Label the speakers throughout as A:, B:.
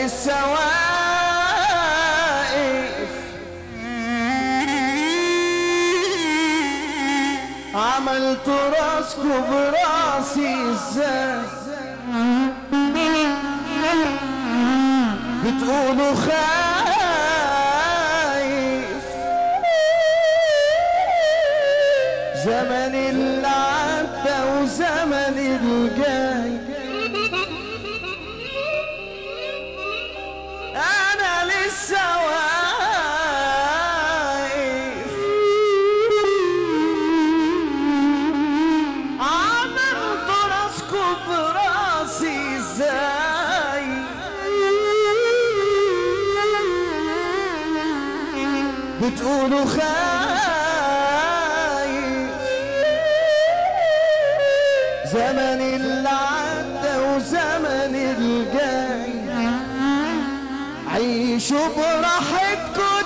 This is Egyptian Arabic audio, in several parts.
A: لسه واقف عملت راسكو براسي ازاي بتقولوا خايف زمن اللي عدى وزمن الجاي انا لسه واقف عملت راسكو براسي ازاي بتقولوا خايف زمن اللي عدى وزمن الجاي عيشوا براحتكوا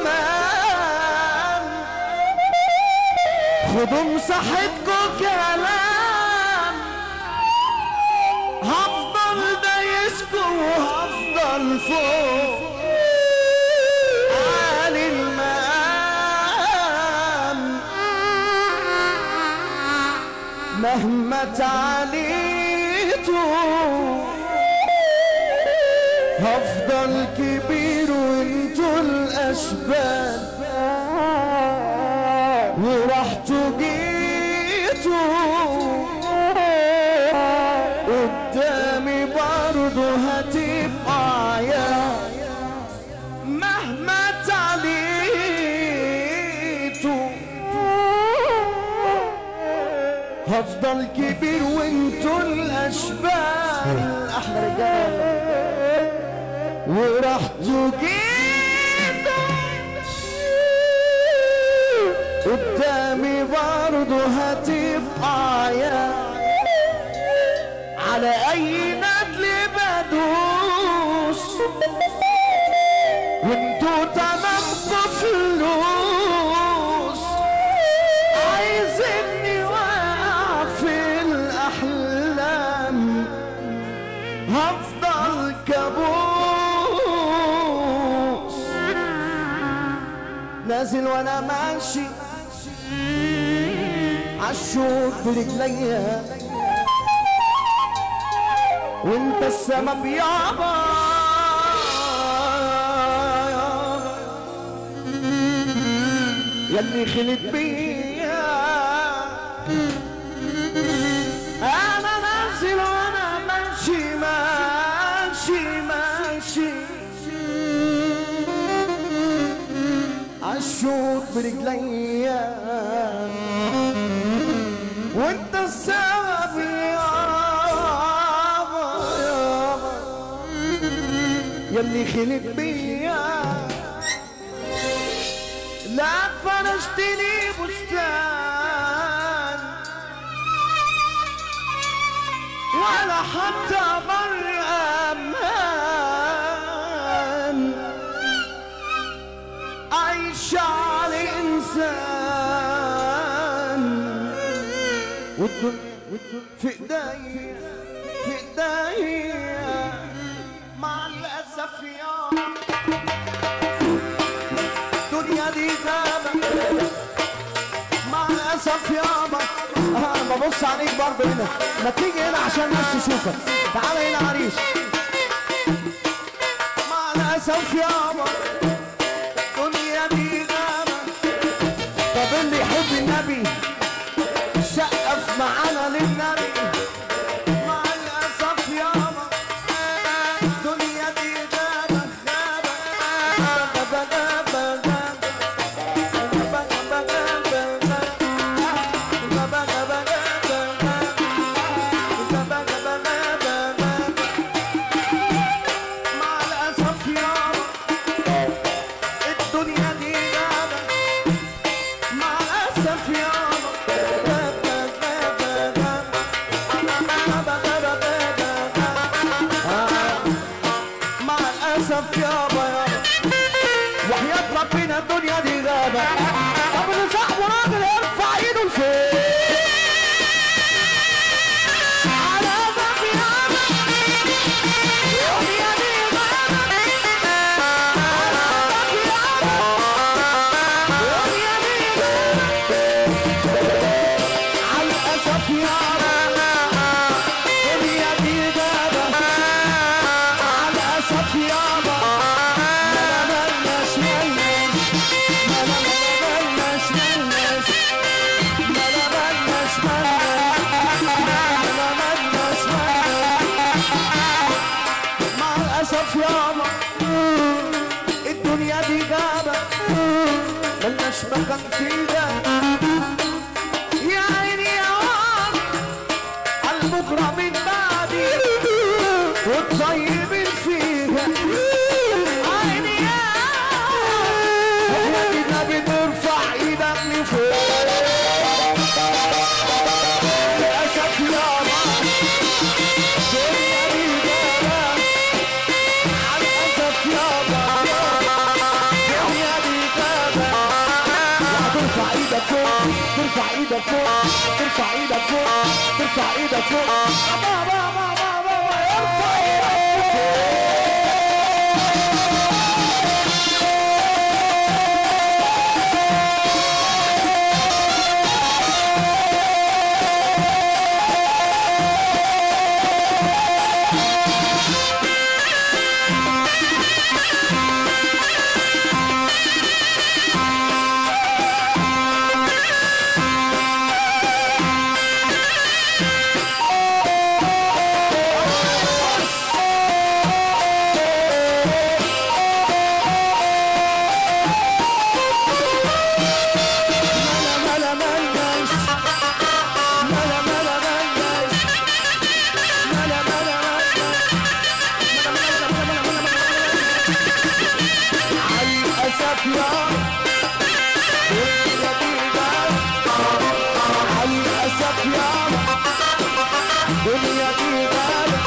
A: تمام خدوا مساحتكوا كلام هفضل دايسكوا وهفضل فوق عالي المقام مهما تعليتوا هفضل كبير وانتوا الاشبال ورحتوا جيتوا قدامي برضو هتبقى عيال مهما تعليتوا هفضل كبير وانتوا الاشبال احلى رجاله ورحتوا جيتوا قدامي برضو هتبقى عيال على اي ندل بدوس وانتوا تمامكوا فلوس عايزيني واقع في الاحلام هفضل كابوس نازل وانا ماشي عالشوك برجليا وانت السبب يابا يلي خلت بيا انا نازل وانا ماشي ماشي ماشي عالشوط برجليا وانت السبب يابا يابا يلي خلت بيا لا فرشت لي بستان ولا حتى بر امان عايش على انسان والدنيا في ايديا في ايديا مع الاسف يا الدنيا دي غابة مع الأسف يابا أنا ببص عليك برضه هنا ما تيجي هنا عشان الناس تشوفك تعال هنا عريس مع الأسف يابا الدنيا دي غابة طب اللي يحب النبي سقف معانا للنبي مع الأسف يابا الدنيا دي غابة غابة غابة غابة مع الأسف يابا الدنيا دي غابة مع الأسف يابا مع الأسف يابا يابا وحياة ربنا الدنيا دي غابة طب اللي صاحبه راجل يرفع ايده لفوق على باب يابا الدنيا دي غابة يابا الدنيا دي غابة ملناش مكان فيها يا عيني يا وامي عالبكرة من بعدي والطيبين فيها عيني يا احنا كده بنرفع ايدك لفوق للأسف يابا الدنيا دي غابة عالأسف يابا الدنيا دي غابة ترفع ايدك فوق ترفع ايدك فوق ترفع ايدك فوق ترفع ايدك فوق بابا بابا بابا ارفع ايدك فوق ملا ملا ملناش ملا ملا ملناش ملا ملا عالأسف يا الدنيا دي غابة عالأسف يا الدنيا دي غابة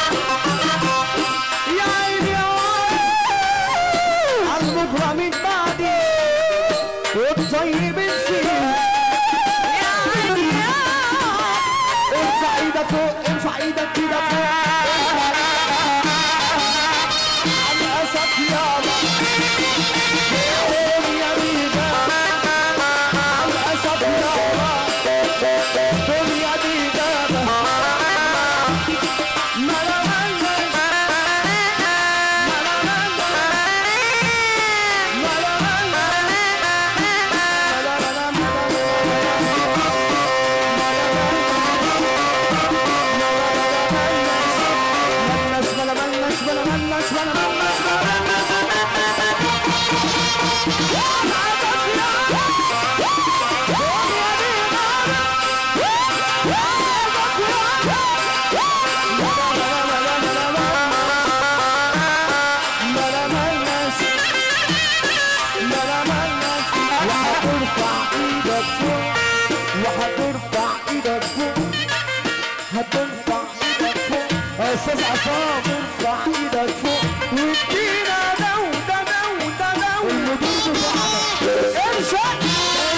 A: يا عيني يا عالبكرة من بعدي والطيبين فيها يا عيني يا ارفع ايدك فوق ارفع ايدك كده فوق على الاسف يابا الدنيا دي غابة على الاسف يابا الدنيا دي غابة ملا ملناش ملا ملناش ملا ملناش ملا ملناش ملا ملناش ملا ملناش ملا ملناش ملا ملناش وهترفع ايدك فوق وهترفع ايدك فوق هترفع ايدك فوق يا استاذ عصام ارفع ايدك فوق وادينا ده وده ده وده ده المدير بتاعنا ارشد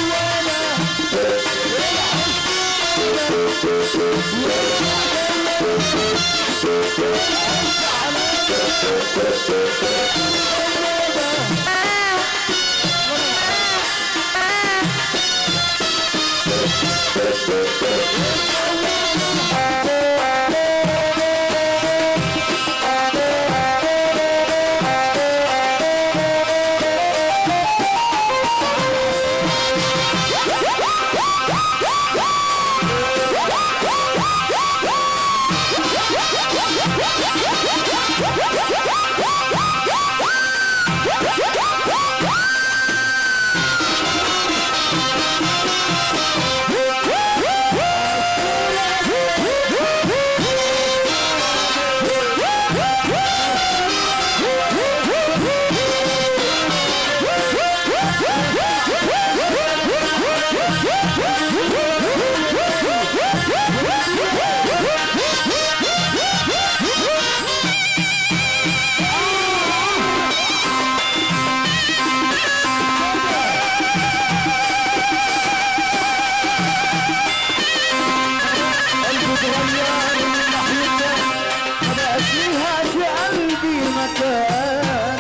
A: قلبي اتغير من ناحيتك ما بقاش ليها في قلبي مكان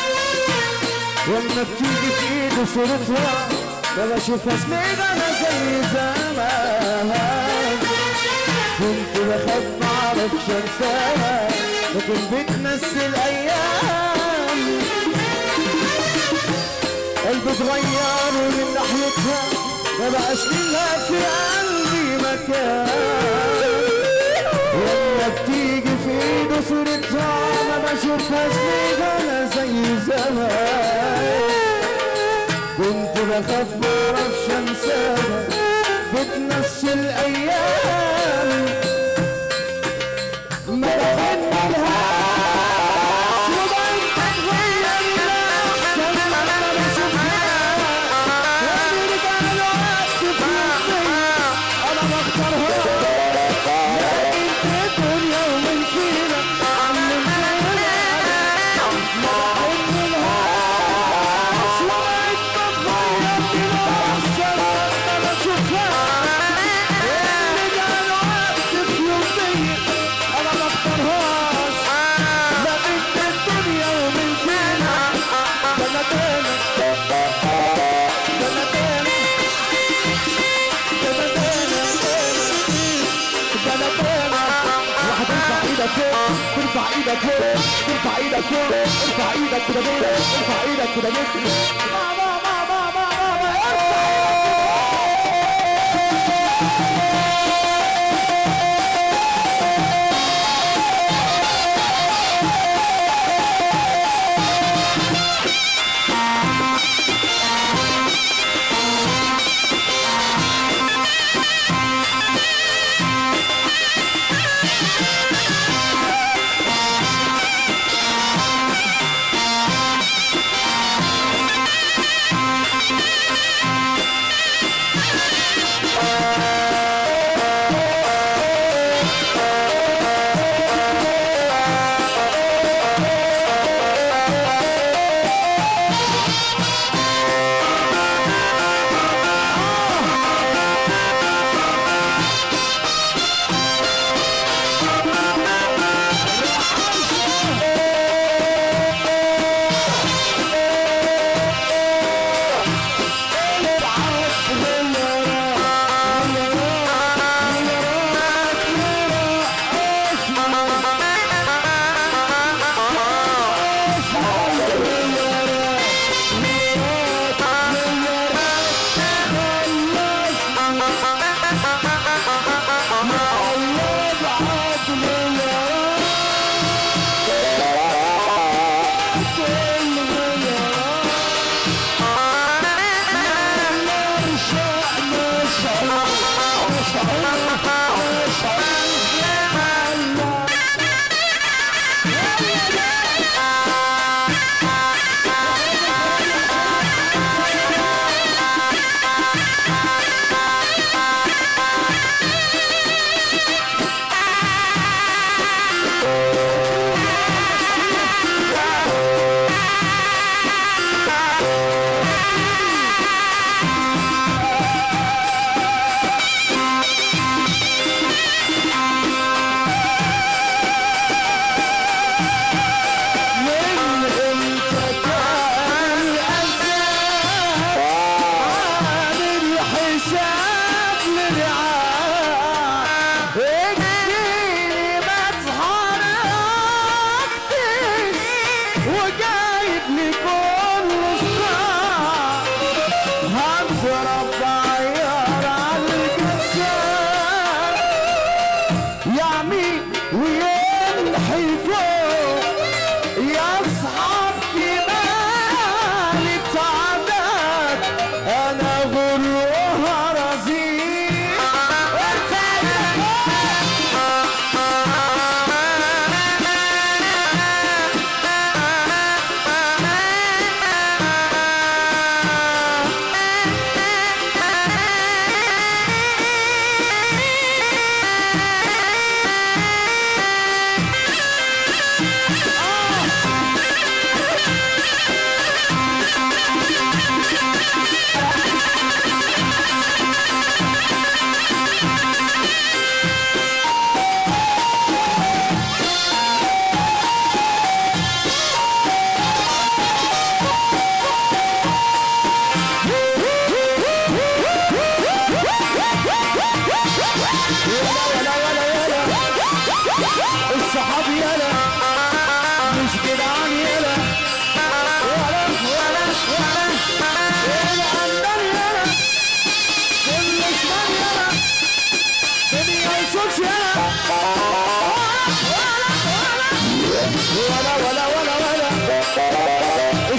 A: لما بتيجي في ايده صورتها ما بشوفهاش ميجا انا زي زمان كنت بخاف معرفش انساها لكن بتمثل ايام قلبي اتغير من ناحيتها ما بقاش ليها في قلبي مكان لما بتيجي في ايده صورتها ما بشوفهاش ليه زمان كنت بخاف معرفش انساها بتنسي الايام ما بحن لهاش وبقيت اتغير لاحسن ما انا بشوفها ونرجع لوقت في الدنيا انا بختارها لكن الدنيا ومن فينا علمتنا ما بحن لهاش وبقيت بتغير لاحسن ما انا بشوفها ونرجع لوقت في الدنيا انا بختارهاش لا بنت الدنيا ومن فينا ده انا تاني ده انا تاني ده انا تاني ده انا تاني واحد ارفع ايدك فوق ترفع ايدك فوق ترفع ايدك فوق ارفع ايدك كده جوه ارفع ايدك كده جوه ما ما ما ما ما ما ما ارفع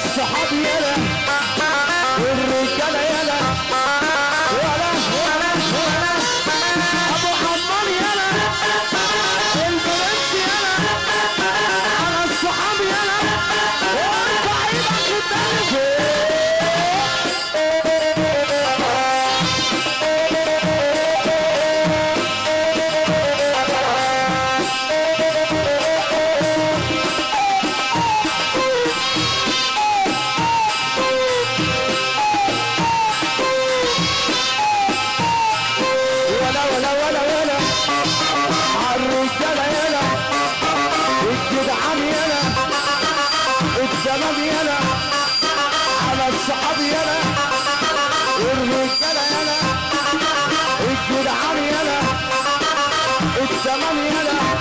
A: الصحاب يلا الرجاله يلا ولا ولا ولا ابو حمار يلا البرنس يلا على الصحاب يلا وارفع ايدك قدام ولا ولا ولا ولا عالرجالة يلا الجدعان يلا الزمان يلا على الصحاب يلا الرجالة يلا الجدعان يلا الزمان يلا